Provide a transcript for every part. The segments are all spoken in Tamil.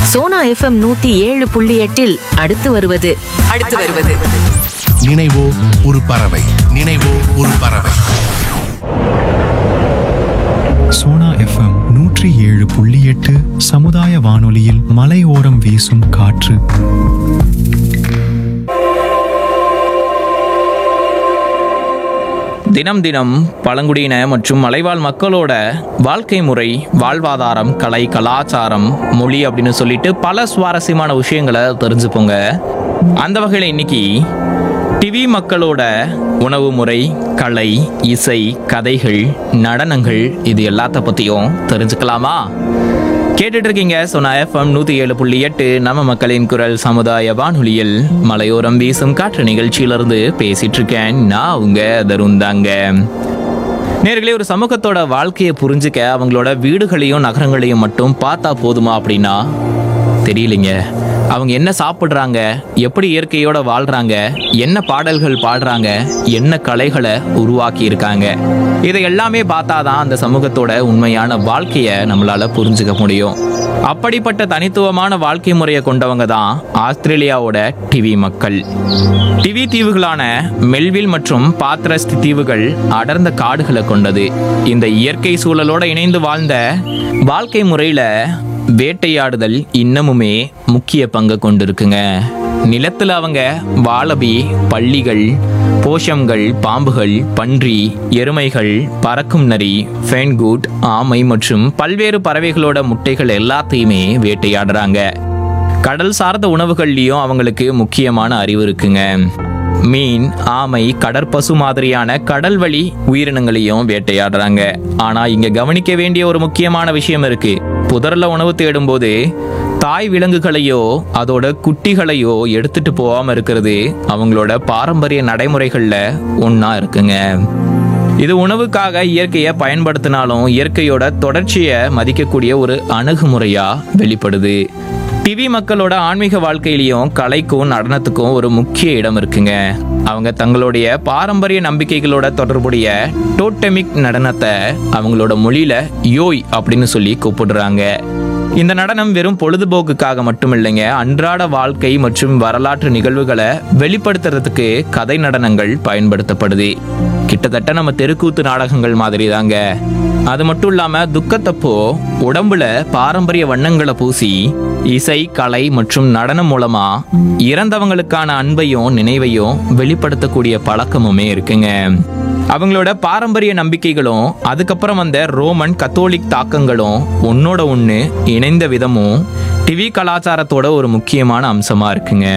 சோனா எஃப்எம் நூத்தி ஏழு புள்ளி எட்டில் அடுத்து வருவது அடுத்து வருவது நினைவோ ஒரு பறவை நினைவோ ஒரு பறவை சோனா எஃப்எம் நூற்றி ஏழு புள்ளி எட்டு சமுதாய வானொலியில் மலையோரம் வீசும் காற்று தினம் தினம் பழங்குடியின மற்றும் மலைவாழ் மக்களோட வாழ்க்கை முறை வாழ்வாதாரம் கலை கலாச்சாரம் மொழி அப்படின்னு சொல்லிட்டு பல சுவாரஸ்யமான விஷயங்களை தெரிஞ்சுப்போங்க அந்த வகையில் இன்னைக்கு டிவி மக்களோட உணவு முறை கலை இசை கதைகள் நடனங்கள் இது எல்லாத்த பற்றியும் தெரிஞ்சுக்கலாமா கேட்டுட்டு இருக்கீங்க சொன்ன எஃப்எம் நூத்தி ஏழு புள்ளி எட்டு நம்ம மக்களின் குரல் சமுதாய வானொலியில் மலையோரம் வீசும் காற்று நிகழ்ச்சியிலிருந்து பேசிட்டு இருக்கேன் நான் உங்க தருண் தாங்க நேர்களே ஒரு சமூகத்தோட வாழ்க்கையை புரிஞ்சுக்க அவங்களோட வீடுகளையும் நகரங்களையும் மட்டும் பார்த்தா போதுமா அப்படின்னா தெரியலைங்க அவங்க என்ன சாப்பிட்றாங்க எப்படி இயற்கையோட வாழ்றாங்க என்ன பாடல்கள் பாடுறாங்க என்ன கலைகளை உருவாக்கி இருக்காங்க இதை எல்லாமே பார்த்தாதான் அந்த சமூகத்தோட உண்மையான வாழ்க்கையை நம்மளால புரிஞ்சுக்க முடியும் அப்படிப்பட்ட தனித்துவமான வாழ்க்கை முறையை கொண்டவங்க தான் ஆஸ்திரேலியாவோட டிவி மக்கள் டிவி தீவுகளான மெல்வில் மற்றும் பாத்ரஸ்ட் தீவுகள் அடர்ந்த காடுகளை கொண்டது இந்த இயற்கை சூழலோட இணைந்து வாழ்ந்த வாழ்க்கை முறையில வேட்டையாடுதல் இன்னமுமே முக்கிய பங்கு கொண்டிருக்குங்க நிலத்துல அவங்க வாளபி பள்ளிகள் போஷம்கள் பாம்புகள் பன்றி எருமைகள் பறக்கும் நரி ஃபென்கூட் ஆமை மற்றும் பல்வேறு பறவைகளோட முட்டைகள் எல்லாத்தையுமே வேட்டையாடுறாங்க கடல் சார்ந்த உணவுகள்லயும் அவங்களுக்கு முக்கியமான அறிவு இருக்குங்க மீன் ஆமை கடற்பசு மாதிரியான கடல் வழி உயிரினங்களையும் வேட்டையாடுறாங்க ஆனா இங்க கவனிக்க வேண்டிய ஒரு முக்கியமான விஷயம் இருக்கு புதர்ல உணவு தேடும்போது தாய் விலங்குகளையோ அதோட குட்டிகளையோ எடுத்துட்டு போகாம இருக்கிறது அவங்களோட பாரம்பரிய நடைமுறைகள்ல ஒண்ணா இருக்குங்க இது உணவுக்காக இயற்கையை பயன்படுத்தினாலும் இயற்கையோட தொடர்ச்சியை மதிக்கக்கூடிய ஒரு அணுகுமுறையா வெளிப்படுது டிவி மக்களோட ஆன்மீக வாழ்க்கையிலையும் கலைக்கும் நடனத்துக்கும் ஒரு முக்கிய இடம் இருக்குங்க அவங்க தங்களுடைய பாரம்பரிய நம்பிக்கைகளோட தொடர்புடைய டோட்டமிக் நடனத்தை அவங்களோட மொழியில யோய் அப்படின்னு சொல்லி கூப்பிடுறாங்க இந்த நடனம் வெறும் பொழுதுபோக்குக்காக மட்டும் இல்லைங்க அன்றாட வாழ்க்கை மற்றும் வரலாற்று நிகழ்வுகளை வெளிப்படுத்துறதுக்கு கதை நடனங்கள் பயன்படுத்தப்படுது கிட்டத்தட்ட நம்ம தெருக்கூத்து நாடகங்கள் மாதிரி தாங்க அது மட்டும் இல்லாம துக்கத்தப்போ உடம்புல பாரம்பரிய வண்ணங்களை பூசி இசை கலை மற்றும் நடனம் மூலமா இறந்தவங்களுக்கான அன்பையும் நினைவையும் வெளிப்படுத்தக்கூடிய பழக்கமுமே இருக்குங்க அவங்களோட பாரம்பரிய நம்பிக்கைகளும் அதுக்கப்புறம் வந்த ரோமன் கத்தோலிக் தாக்கங்களும் ஒன்னோட ஒன்று இணைந்த விதமும் டிவி கலாச்சாரத்தோட ஒரு முக்கியமான அம்சமா இருக்குங்க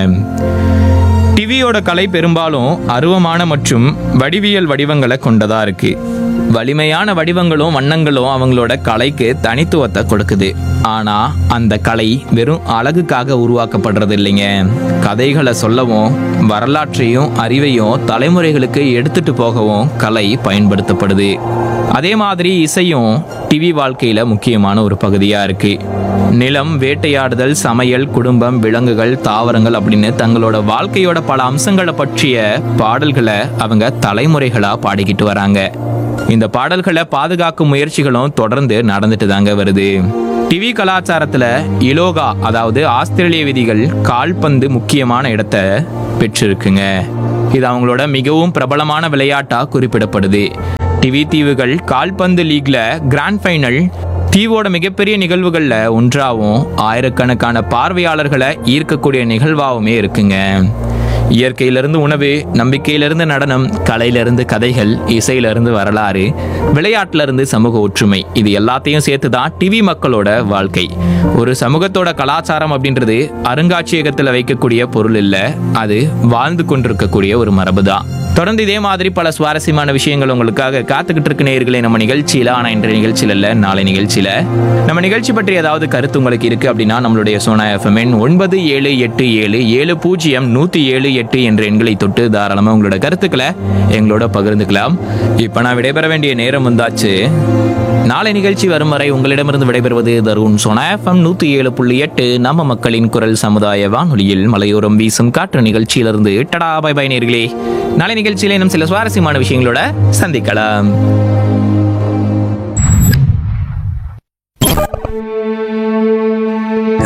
டிவியோட கலை பெரும்பாலும் அருவமான மற்றும் வடிவியல் வடிவங்களை கொண்டதா இருக்கு வலிமையான வடிவங்களும் வண்ணங்களும் அவங்களோட கலைக்கு தனித்துவத்தை கொடுக்குது ஆனா அந்த கலை வெறும் அழகுக்காக உருவாக்கப்படுறது இல்லைங்க கதைகளை சொல்லவும் வரலாற்றையும் அறிவையும் தலைமுறைகளுக்கு எடுத்துட்டு போகவும் கலை பயன்படுத்தப்படுது அதே மாதிரி இசையும் டிவி வாழ்க்கையில முக்கியமான ஒரு பகுதியா இருக்கு நிலம் வேட்டையாடுதல் சமையல் குடும்பம் விலங்குகள் தாவரங்கள் அப்படின்னு தங்களோட வாழ்க்கையோட பல அம்சங்களை பற்றிய பாடல்களை அவங்க தலைமுறைகளா பாடிக்கிட்டு வராங்க இந்த பாடல்களை பாதுகாக்கும் முயற்சிகளும் தொடர்ந்து நடந்துட்டு தாங்க வருது டிவி கலாச்சாரத்துல இலோகா அதாவது ஆஸ்திரேலிய விதிகள் கால்பந்து முக்கியமான இடத்தை பெற்றிருக்குங்க இது அவங்களோட மிகவும் பிரபலமான விளையாட்டா குறிப்பிடப்படுது டிவி தீவுகள் கால்பந்து லீக்ல கிராண்ட் ஃபைனல் தீவோட மிகப்பெரிய நிகழ்வுகள்ல ஒன்றாவும் ஆயிரக்கணக்கான பார்வையாளர்களை ஈர்க்கக்கூடிய நிகழ்வாவுமே இருக்குங்க இயற்கையிலிருந்து உணவு நம்பிக்கையிலிருந்து நடனம் கலையிலிருந்து கதைகள் இசையிலிருந்து வரலாறு விளையாட்டிலிருந்து சமூக ஒற்றுமை இது எல்லாத்தையும் சேர்த்து தான் டிவி மக்களோட வாழ்க்கை ஒரு சமூகத்தோட கலாச்சாரம் அப்படின்றது அருங்காட்சியகத்தில் வைக்கக்கூடிய பொருள் இல்லை அது வாழ்ந்து கொண்டிருக்கக்கூடிய ஒரு மரபு தான் தொடர்ந்து இதே மாதிரி பல சுவாரஸ்யமான விஷயங்கள் உங்களுக்காக காத்துக்கிட்டு இருக்கு நேயர்களே நம்ம நிகழ்ச்சியில ஆனா இன்றைய நிகழ்ச்சியில இல்ல நாளை நிகழ்ச்சியில நம்ம நிகழ்ச்சி பற்றி ஏதாவது கருத்து உங்களுக்கு இருக்கு அப்படின்னா நம்மளுடைய சோனா எஃப்எம் ஒன்பது ஏழு எட்டு ஏழு ஏழு பூஜ்ஜியம் நூத்தி ஏழு எட்டு என்ற எண்களை தொட்டு தாராளமா உங்களோட கருத்துக்களை எங்களோட பகிர்ந்துக்கலாம் இப்ப நான் விடைபெற வேண்டிய நேரம் வந்தாச்சு நாளை நிகழ்ச்சி வரும் வரை உங்களிடமிருந்து விடைபெறுவது தருண் சோனா எஃப்எம் நூத்தி ஏழு புள்ளி எட்டு நம்ம மக்களின் குரல் சமுதாய வானொலியில் மலையோரம் வீசும் காற்று நிகழ்ச்சியிலிருந்து டடா பை பை நேர்களே நாளை நிகழ்ச்சியில இன்னும் சில சுவாரஸ்யமான விஷயங்களோட சந்திக்கலாம்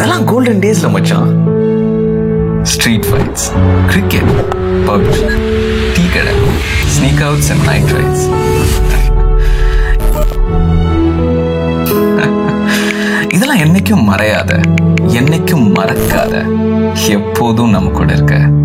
அதெல்லாம் கோல்டன் டேஸ்ல மச்சான் street fights cricket PUBG tea கடை sneak outs and night rides இதெல்லாம் என்னைக்கும் மறையாத என்னைக்கும் மறக்காத எப்போதும் நம்ம கூட இருக்க